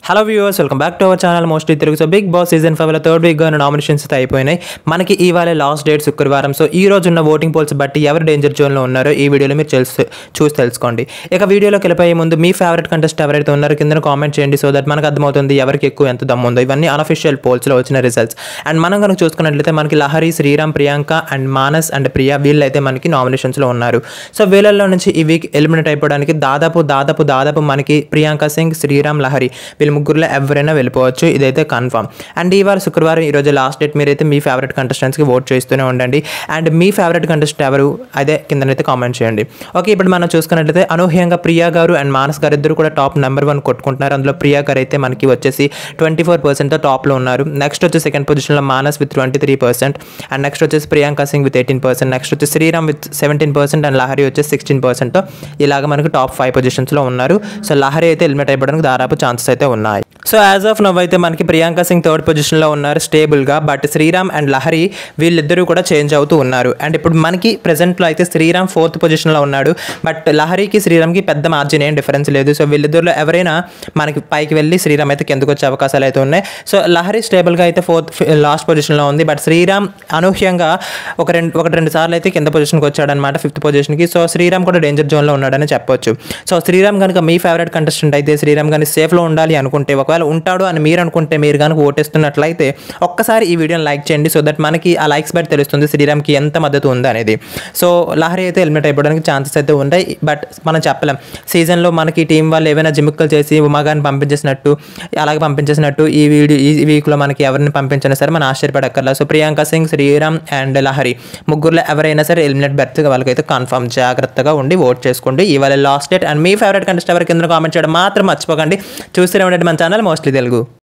hello viewers welcome back to our channel mostly Telugu so Bigg Boss season five లో third week గా nominations అయితే అయిపోయినాయి మనకి ఇవాళ లాస్ట్ డేట్ శుక్రవారం సో ఈ రోజు ఉన్న ఓటింగ్ పోల్స్ బట్టి ఎవరు డేంజర్ జోన్ లో ఉన్నారో ఈ వీడియోలో మీరు తెలుసు చూసి తెలుసుకోండి ఇక వీడియోలోకి వెళ్ళిపోయే ముందు మీ ఫేవరెట్ కంటెస్ట్ ఎవరైతే ఉన్నారో కింద కామెంట్ చేయండి సో దట్ మనకు అర్థమవుతుంది ఎవరికి ఎక్కువ ఎంత దమ్ము ఉందో ఇవన్నీ అనఫిషియల్ పోల్స్ లో వచ్చిన రిజల్ట్స్ అండ్ మనం కనుక చూసుకున్నట్లయితే మనకి లహరి శ్రీరామ్ ప్రియాంక అండ్ మానస్ అండ్ ప్రియా వీళ్ళైతే మనకి నామినేషన్స్ లో ఉన్నారు సో వీళ్ళల్లో నుంచి ఈ వీక్ ఎలిమినేట్ అయిపోవడానికి దాదాపు దాదాపు దాదాపు మనకి ప్రియాంక సింగ్ శ్రీరామ్ లహరి వీళ్ళ ముగ్గురులో ఎవరైనా వెళ్ళిపోవచ్చు ఇదైతే కన్ఫర్మ్ అండ్ ఇవాళ శుక్రవారం ఈరోజు లాస్ట్ డేట్ మీరైతే మీ ఫేవరెట్ కంటెస్టెంట్స్కి ఓట్ చేస్తూనే ఉండండి అండ్ మీ ఫేవరెట్ కంటెస్టెంట్ ఎవరు అదే కిందనైతే కామెంట్ చేయండి ఓకే ఇప్పుడు మనం చూసుకున్నట్లయితే అనూహ్యంగా ప్రియా గారు అండ్ మానస్ గారు ఇద్దరు కూడా టాప్ నెంబర్ వన్ కొట్టుకుంటున్నారు అందులో ప్రియా గారు అయితే మనకి వచ్చేసి ట్వంటీ ఫోర్ పర్సెంట్తో టాప్లో ఉన్నారు నెక్స్ట్ వచ్చి సెకండ్ పొజిషన్లో Manas with twenty three percent and next వచ్చేసి Priyanka Singh with eighteen percent next వచ్చి Sriram with seventeen percent and Lahari వచ్చేసి సిక్స్టీన్ పర్సెంట్తో ఇలాగ మనకి టాప్ ఫైవ్ పొజిషన్స్లో ఉన్నారు సో లహరి అయితే ఎలిమినేట్ అయిపోవడానికి దాదాపు ఛాన్సెస్ అయితే ఉన్నాయి సో యాజ్ ఆఫ్ నవ్ అయితే మనకి ప్రియాంక సింగ్ థర్డ్ పొజిషన్లో ఉన్నారు స్టేబుల్గా బట్ శ్రీరామ్ అండ్ లహరి వీళ్ళిద్దరూ కూడా చేంజ్ అవుతూ ఉన్నారు అండ్ ఇప్పుడు మనకి ప్రెసెంట్లో అయితే శ్రీరామ్ ఫోర్త్ పొజిషన్లో ఉన్నాడు బట్ లహరికి శ్రీరామ్కి పెద్ద మార్జిన్ ఏం డిఫరెన్స్ లేదు సో వీళ్ళిద్దరిలో ఎవరైనా మనకి పైకి వెళ్ళి శ్రీరామ్ అయితే కిందకు వచ్చే అవకాశాలు అయితే ఉన్నాయి సో లహరి స్టేబుల్గా అయితే ఫోర్త్ లాస్ట్ పొజిషన్లో ఉంది బట్ శ్రీరామ్ అనూహ్యంగా ఒక రెండు ఒకటి రెండు సార్లు అయితే కింద పొజిషన్కి వచ్చాడనమాట ఫిఫ్త్ పొజిషన్కి సో శ్రీరామ్ కూడా డేంజర్ జోన్లో ఉన్నాడని చెప్పొచ్చు సో శ్రీరామ్ కనుక మీ ఫేవరెట్ కంటెస్టెంట్ అయితే శ్రీరామ్ కానీ సేఫ్లో ఉండాలి అనుకుంటే ఒకవేళ ఉంటాడు అని మీరు అనుకుంటే మీరు కనుక ఓటేస్తున్నట్లయితే ఒక్కసారి ఈ వీడియోని లైక్ చేయండి సో దట్ మనకి ఆ లైక్స్ బట్టి తెలుస్తుంది శ్రీరామ్కి ఎంత మద్దతు ఉంది అనేది సో లహరి అయితే ఎలిమినేట్ అయిపోవడానికి ఛాన్సెస్ అయితే ఉంటాయి బట్ మనం చెప్పలేం సీజన్లో మనకి టీం వాళ్ళు ఏమైనా జిమ్ముక్కలు చేసి ఉమాగాన్ని పంపించేసినట్టు అలాగే పంపించేసినట్టు ఈ వీడియో ఈ వీక్లో మనకి ఎవరిని పంపించినా సరే మనం ఆశ్చర్యపడక్కర్లా సో ప్రియాంక సింగ్ శ్రీరామ్ అండ్ లహరి ముగ్గురులో ఎవరైనా సరే ఎలిమినేట్ బెర్త్ వాళ్ళకైతే కన్ఫర్మ్ జాగ్రత్తగా ఉండి ఓట్ చేసుకోండి ఇవాళ లాస్ట్ డేట్ అండ్ మీ ఫేవరెట్ కంటెస్ట్ ఎవరి కింద కామెంట్ చేయడం మాత్రం మర్చిపోకండి చూస్తూనే ఉండండి మన ఛానల్ మోస్ట్లీ తెలుగు